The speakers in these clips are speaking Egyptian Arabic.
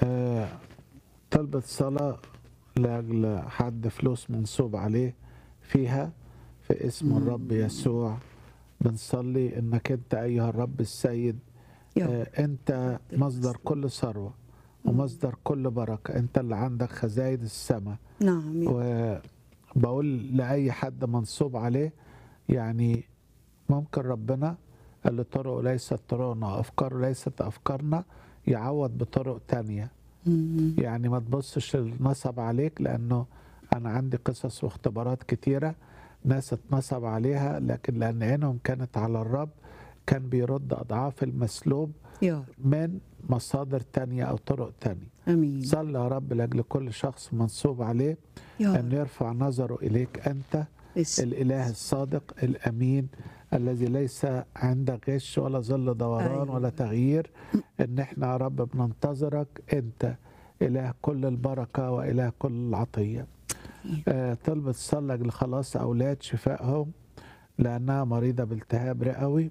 آه، طلبت صلاة لأجل حد فلوس منصوب عليه فيها في اسم الرب يسوع بنصلي انك انت ايها الرب السيد يا رب. آه، انت مصدر كل ثروة ومصدر كل بركة انت اللي عندك خزائن السماء نعم يا رب. وبقول لأي حد منصوب عليه يعني ممكن ربنا اللي طرقه ليست طرقنا أفكاره ليست أفكارنا يعوض بطرق تانية مم. يعني ما تبصش النصب عليك لأنه أنا عندي قصص واختبارات كتيرة ناس اتنصب عليها لكن لأن عينهم كانت على الرب كان بيرد أضعاف المسلوب يا رب من مصادر تانية أو طرق تانية امين صلي يا رب لأجل كل شخص منصوب عليه يا أن رب يرفع نظره إليك أنت باسم الإله الصادق الأمين الذي ليس عندك غش ولا ظل دوران أيوة. ولا تغيير إن إحنا يا رب بننتظرك أنت إله كل البركة وإله كل العطية آه طلبت صلى لخلاص أولاد شفائهم لأنها مريضة بالتهاب رئوي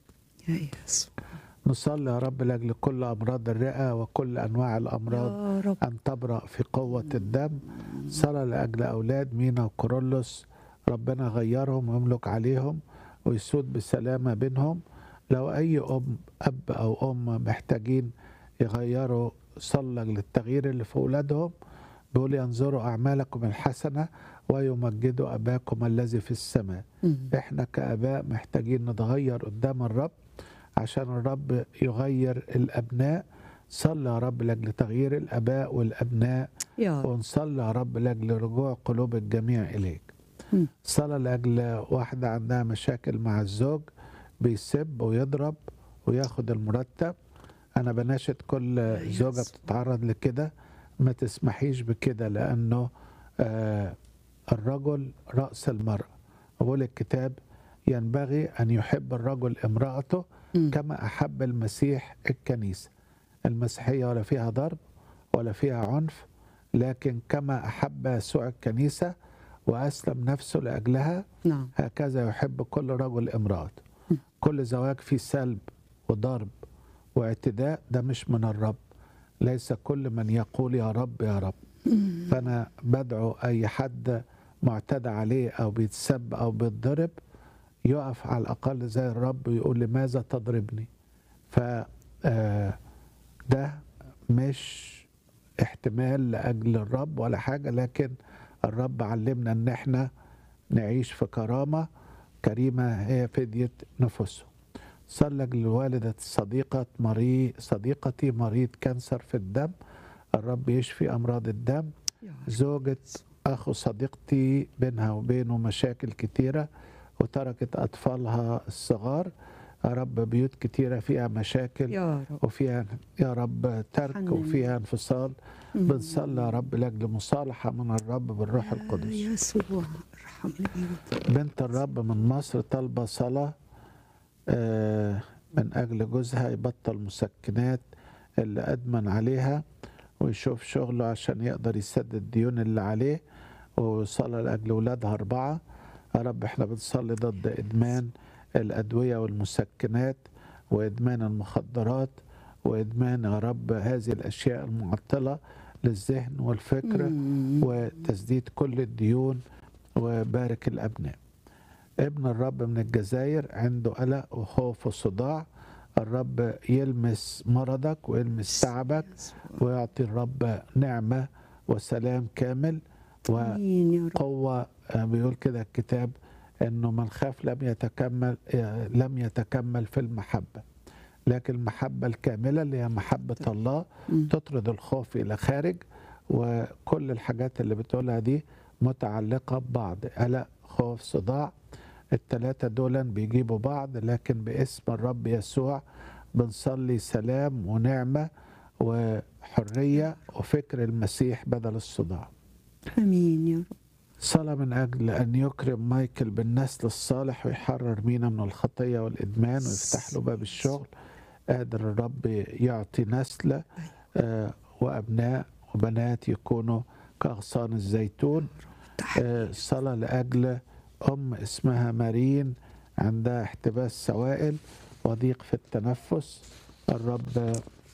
يا يسوع نصلي يا رب لأجل كل أمراض الرئة وكل أنواع الأمراض يا رب أن تبرأ في قوة الدم صلاة لأجل أولاد مينا وكورولوس ربنا غيرهم ويملك عليهم ويسود بسلامة بينهم لو أي أم أب أو أم محتاجين يغيروا صلى للتغيير اللي في أولادهم بيقول ينظروا أعمالكم الحسنة ويمجدوا أباكم الذي في السماء مم. احنا كاباء محتاجين نتغير قدام الرب عشان الرب يغير الابناء صلى يا رب لاجل تغيير الاباء والابناء يا رب ونصلي يا رب لاجل رجوع قلوب الجميع اليك مم. صلى لاجل واحده عندها مشاكل مع الزوج بيسب ويضرب وياخد المرتب انا بناشد كل زوجه بتتعرض لكده ما تسمحيش بكده لانه آه الرجل راس المراه بقول الكتاب ينبغي ان يحب الرجل امراته مم. كما احب المسيح الكنيسه المسيحيه ولا فيها ضرب ولا فيها عنف لكن كما احب يسوع الكنيسه واسلم نفسه لاجلها نعم هكذا يحب كل رجل امراته كل زواج فيه سلب وضرب واعتداء ده مش من الرب ليس كل من يقول يا رب يا رب فانا بدعو اي حد معتدى عليه او بيتسب او بيتضرب يقف على الاقل زي الرب ويقول لماذا تضربني ف آه، ده مش احتمال لاجل الرب ولا حاجه لكن الرب علمنا ان احنا نعيش في كرامه كريمه هي فديه نفوسهم صلى لوالدة صديقة مريض صديقتي مريض كانسر في الدم الرب يشفي أمراض الدم يا رب. زوجة أخو صديقتي بينها وبينه مشاكل كتيرة وتركت أطفالها الصغار يا رب بيوت كتيرة فيها مشاكل يا رب وفيها يا رب ترك حنن. وفيها انفصال بنصلي يا رب لأجل مصالحة من الرب بالروح القدس يا يسوع ارحمني بنت الرب من مصر طالبة صلاة آه، من أجل جوزها يبطل مسكنات اللي أدمن عليها ويشوف شغله عشان يقدر يسدد الديون اللي عليه وصلاة لأجل أولادها أربعة يا رب احنا بنصلي ضد إدمان الأدوية والمسكنات وإدمان المخدرات وإدمان يا رب هذه الأشياء المعطلة للذهن والفكر مم. وتسديد كل الديون وبارك الأبناء ابن الرب من الجزائر عنده قلق وخوف وصداع الرب يلمس مرضك ويلمس تعبك ويعطي الرب نعمة وسلام كامل امين يا رب وقوة آه، بيقول كده الكتاب انه من خاف لم يتكمل آه، لم يتكمل في المحبة لكن المحبة الكاملة اللي هي محبة الله مم. تطرد الخوف إلى خارج وكل الحاجات اللي بتقولها دي متعلقة ببعض قلق خوف صداع التلاتة دول بيجيبوا بعض لكن باسم الرب يسوع بنصلي سلام ونعمة وحرية وفكر المسيح بدل الصداع امين يا رب صلاة من أجل أن يكرم مايكل بالنسل الصالح ويحرر مينا من الخطية والإدمان ويفتح له باب الشغل قادر الرب يعطي نسل آه، وأبناء وبنات يكونوا كأغصان الزيتون آه، صلاة لأجل أم اسمها مارين عندها احتباس سوائل وضيق في التنفس الرب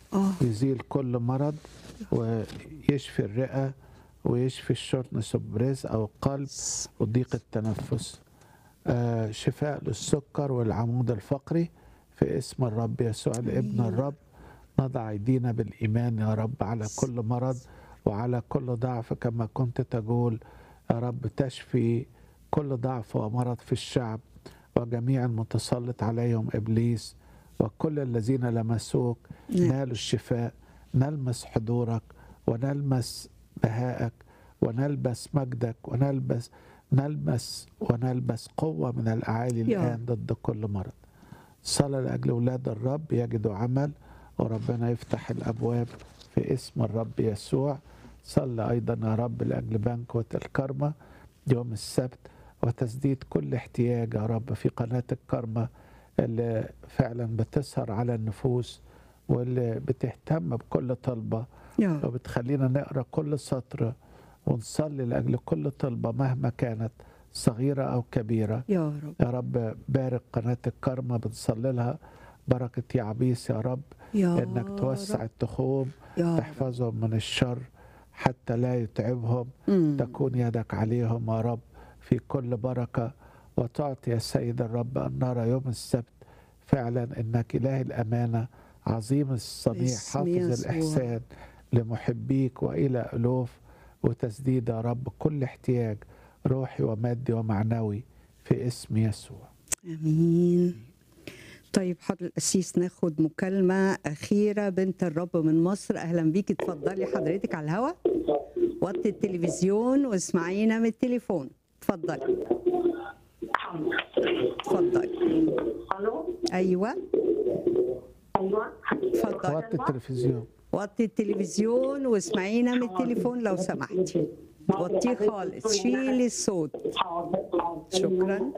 اه يزيل كل مرض ويشفي الرئة ويشفي الشورتنس سوبريز أو القلب وضيق التنفس آه، شفاء للسكر والعمود الفقري في اسم الرب يسوع الابن آمين. الرب نضع ايدينا بالايمان يا رب على كل مرض وعلى كل ضعف كما كنت تقول يا رب تشفي كل ضعف ومرض في الشعب وجميع المتسلط عليهم ابليس وكل الذين لمسوك نعم. نالوا الشفاء نلمس حضورك ونلمس بهائك ونلبس مجدك ونلبس نلبس ونلبس قوة من الأعالي يا الآن ضد كل مرض صلى لأجل أولاد الرب يجدوا عمل وربنا يفتح الأبواب في اسم الرب يسوع صلى أيضا يا رب لأجل بنكوة الكرمة يوم السبت وتسديد كل احتياج يا رب في قناة الكرمة اللي فعلا بتسهر على النفوس واللي بتهتم بكل طلبة يا رب وبتخلينا نقرا كل سطر ونصلي لاجل كل طلبه مهما كانت صغيره او كبيره يا رب يا رب بارك قناه الكرمه بنصلي لها بركه يعبيس يا رب يا انك توسع رب التخوم يا رب تحفظهم من الشر حتى لا يتعبهم مم. تكون يدك عليهم يا رب في كل بركه وتعطي يا سيد الرب ان نرى يوم السبت فعلا انك اله الامانه عظيم الصنيع باسم حافظ يسوع. الاحسان لمحبيك والى الوف وتسديد يا رب كل احتياج روحي ومادي ومعنوي في اسم يسوع امين طيب حضر القسيس ناخد مكالمة أخيرة بنت الرب من مصر أهلا بيكي اتفضلي حضرتك على الهوا وطي التلفزيون واسمعينا من التليفون اتفضلي اتفضلي الو أيوة ايوه اتفضلي وطي التلفزيون وطي التلفزيون واسمعينا من التليفون لو سمحتي وطيه خالص شيلي الصوت حاضر حاضر شكراً.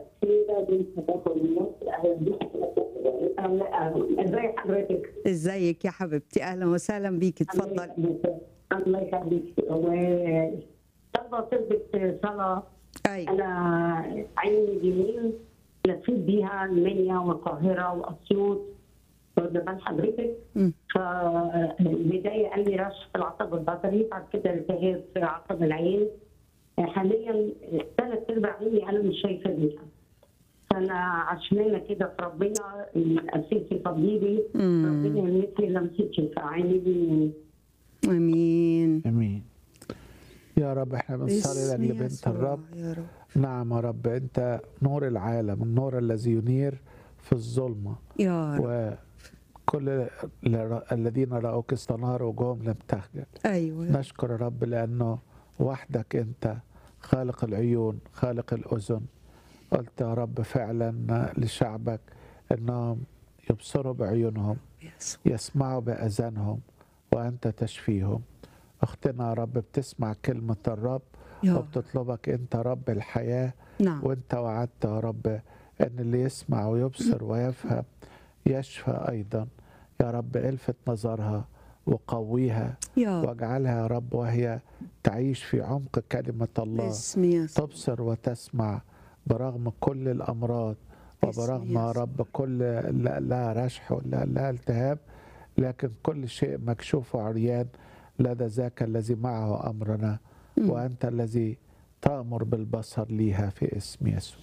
ازي حضرتك؟ ازيك يا حبيبتي اهلا وسهلا بيكي اتفضلي الله يخليك و طب طلبت صلاة ايوه أنا عيني اليمين لفيت بيها المنيا والقاهرة وأسيوط واخد بال حضرتك مم. فالبداية قال لي رش في العصب البصري بعد كده التهاب في عصب العين حاليا ثلاث ارباع عيني انا مش شايفه بيها فانا عشمانه كده في ربنا الاساسي طبيبي مم. ربنا يمسني لمستي في عيني دي امين امين يا رب احنا بنصلي باسم لاجل بنت يسوع الرب يا رب نعم يا رب انت نور العالم النور الذي ينير في الظلمه يا رب وكل ال- الذين رأوك استناروا وجوههم لم تخجل ايوه يا رب. نشكر الرب لأنه وحدك أنت خالق العيون خالق الأذن قلت يا رب فعلا لشعبك أنهم يبصروا بعيونهم يسوع يسمعوا بأذانهم وأنت تشفيهم أختنا يا رب بتسمع كلمة الرب يا رب. وبتطلبك أنت رب الحياة نعم وانت وعدت يا رب ان اللي يسمع ويبصر ويفهم يشفى ايضا يا رب الفت نظرها وقويها يا رب واجعلها يا رب وهي تعيش في عمق كلمة الله باسم يسوع تبصر وتسمع برغم كل الأمراض باسم وبرغم يا يسوع. رب كل لا لا رشح ولا لا التهاب لكن كل شيء مكشوف وعريان لدى ذاك الذي معه أمرنا مم. وأنت الذي تأمر بالبصر ليها في اسم يسوع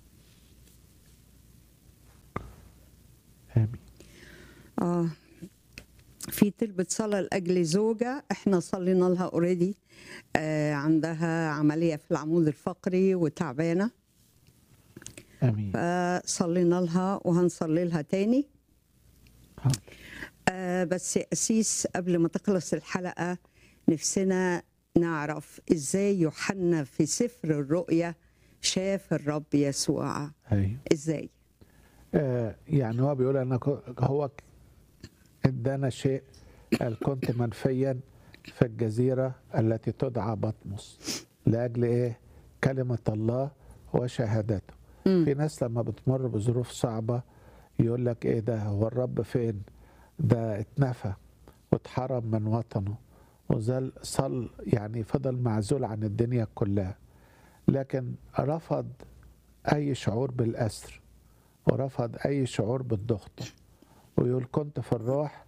آمين اه في طلبة صلاة لأجل زوجة احنا صلينا لها اوريدي آه عندها عملية في العمود الفقري وتعبانة آمين فصلينا لها وهنصلي لها تاني حاضر. آه بس يا أسيس قبل ما تخلص الحلقة نفسنا نعرف ازاي يوحنا في سفر الرؤيا شاف الرب يسوع أيوه ازاي آه، يعني هو بيقول انا كو- هو ك- ادانا شيء قال كنت منفيا في الجزيره التي تدعى بطمس لاجل ايه؟ كلمه الله وشهادته. مم. في ناس لما بتمر بظروف صعبه يقول لك ايه ده هو الرب فين؟ ده اتنفى واتحرم من وطنه وزال صل يعني فضل معزول عن الدنيا كلها لكن رفض اي شعور بالاسر ورفض اي شعور بالضغط ويقول كنت في الروح